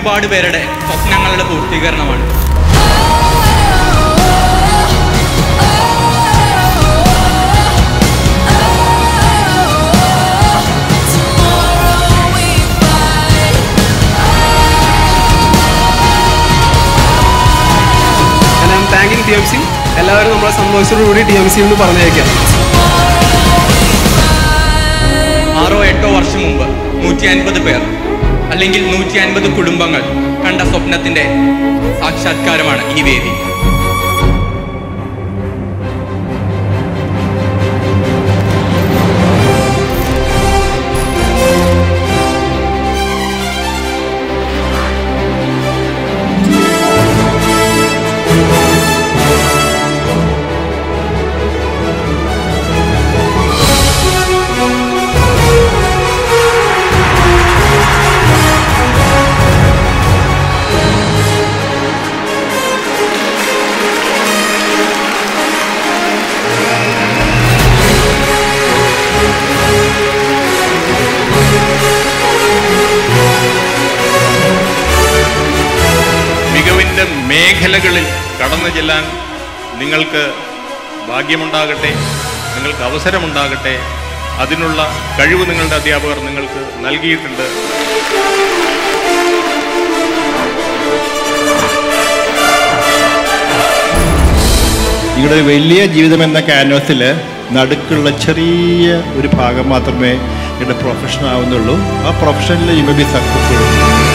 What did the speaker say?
ഒരുപാട് പേരുടെ സ്വപ്നങ്ങളുടെ പൂർത്തീകരണമാണ് ഞാൻ താങ്കിങ് ടി എം സി എല്ലാവരും നമ്മളെ സന്തോഷത്തോടുകൂടി ടി എം സി എന്ന് പറഞ്ഞേക്കാം ആറോ എട്ടോ വർഷം മുമ്പ് നൂറ്റി അൻപത് പേർ അല്ലെങ്കിൽ നൂറ്റി അൻപത് കുടുംബങ്ങൾ കണ്ട സ്വപ്നത്തിന്റെ സാക്ഷാത്കാരമാണ് ഈ വേദി മികവിൻ്റെ മേഖലകളിൽ കടന്നു ചെല്ലാൻ നിങ്ങൾക്ക് ഭാഗ്യമുണ്ടാകട്ടെ നിങ്ങൾക്ക് അവസരമുണ്ടാകട്ടെ അതിനുള്ള കഴിവ് നിങ്ങളുടെ അധ്യാപകർ നിങ്ങൾക്ക് നൽകിയിട്ടുണ്ട് നിങ്ങളുടെ വലിയ ജീവിതം എന്ന ക്യാൻവാസിൽ നടുക്കുള്ള ചെറിയ ഒരു ഭാഗം മാത്രമേ നിങ്ങളുടെ പ്രൊഫഷൻ ആവുന്നുള്ളൂ ആ പ്രൊഫഷനിൽ യു മേ ബി സക്സസ്ഫുൾ